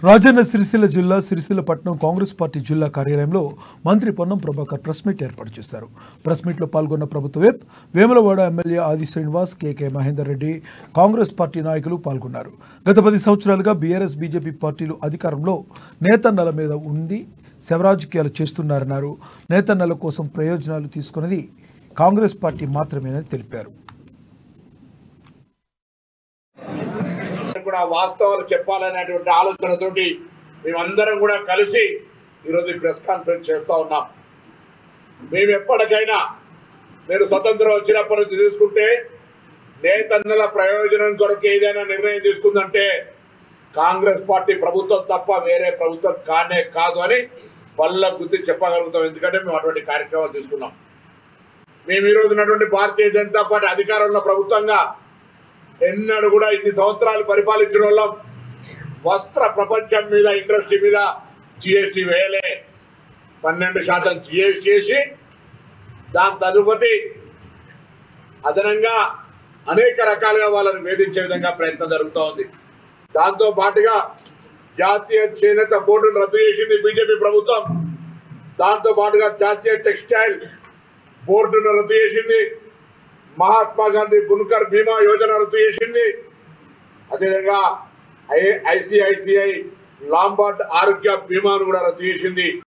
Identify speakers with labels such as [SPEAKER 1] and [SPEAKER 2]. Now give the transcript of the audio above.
[SPEAKER 1] రాజన్న సిరిసిల్ల జిల్లా సిరిసిల్ల పట్టణం కాంగ్రెస్ పార్టీ జిల్లా కార్యాలయంలో మంత్రి పొన్నం ప్రభాకర్ ప్రెస్ మీట్ ఏర్పాటు చేశారు ప్రెస్ మీట్లో పాల్గొన్న ప్రభుత్వ whip Vemulawada MLA Aadi Srinivas KK Mahender Reddy Congress party నాయకులు పాల్గొన్నారు గత పది సంవత్సరాలుగా బీఆర్ఎస్ బీజేపీ పార్టీలు అధికారంలో నేతన్నల మీద ఉండి శవరాజకీయాలు చేస్తున్నారన్నారు నేతన్నల కోసం ప్రయోజనాలు తీసుకున్నది కాంగ్రెస్ పార్టీ మాత్రమేనని తెలిపారు
[SPEAKER 2] కూడా వాస్తవాలు చెప్పాలనేటువంటి ఆలోచనతోటి మేమందరం కూడా కలిసి ఈరోజు ఈ ప్రెస్ కాన్ఫరెన్స్ చేస్తూ ఉన్నాం మేము ఎప్పటికైనా నేను స్వతంత్రం వచ్చినప్పటి నుంచి తీసుకుంటే నేతన్నల ప్రయోజనం కొరకు ఏదైనా నిర్ణయం తీసుకుందంటే కాంగ్రెస్ పార్టీ ప్రభుత్వం తప్ప వేరే ప్రభుత్వం కానే కాదు అని పళ్ళ గుర్తి చెప్పగలుగుతాం ఎందుకంటే మేము అటువంటి కార్యక్రమాలు తీసుకున్నాం మేము ఈరోజు ఉన్నటువంటి భారతీయ జనతా పార్టీ అధికారంలో ప్రభుత్వంగా ఎన్నడూ కూడా ఇన్ని సంవత్సరాలు పరిపాలించిన వాళ్ళం వస్త్ర ప్రపంచం మీద ఇండస్ట్రీ మీద జిఎస్టీ వేయలే పన్నెండు శాతం జిఎస్టీ చేసి దాని తదుపరి అదనంగా అనేక రకాలుగా వాళ్ళని వేధించే విధంగా ప్రయత్నం జరుగుతూ ఉంది దాంతో పాటుగా జాతీయ చేనేత బోర్డును రద్దు చేసింది బీజేపీ ప్రభుత్వం దాంతో పాటుగా జాతీయ టెక్స్టైల్ బోర్డును రద్దు చేసింది మహాత్మా గాంధీ బున్కర్ బీమా యోజన రద్దు చేసింది అదేవిధంగా ఐ ఐసిఐసిఐ లాంబార్డ్ ఆరోగ్య బీమాను కూడా రద్దు చేసింది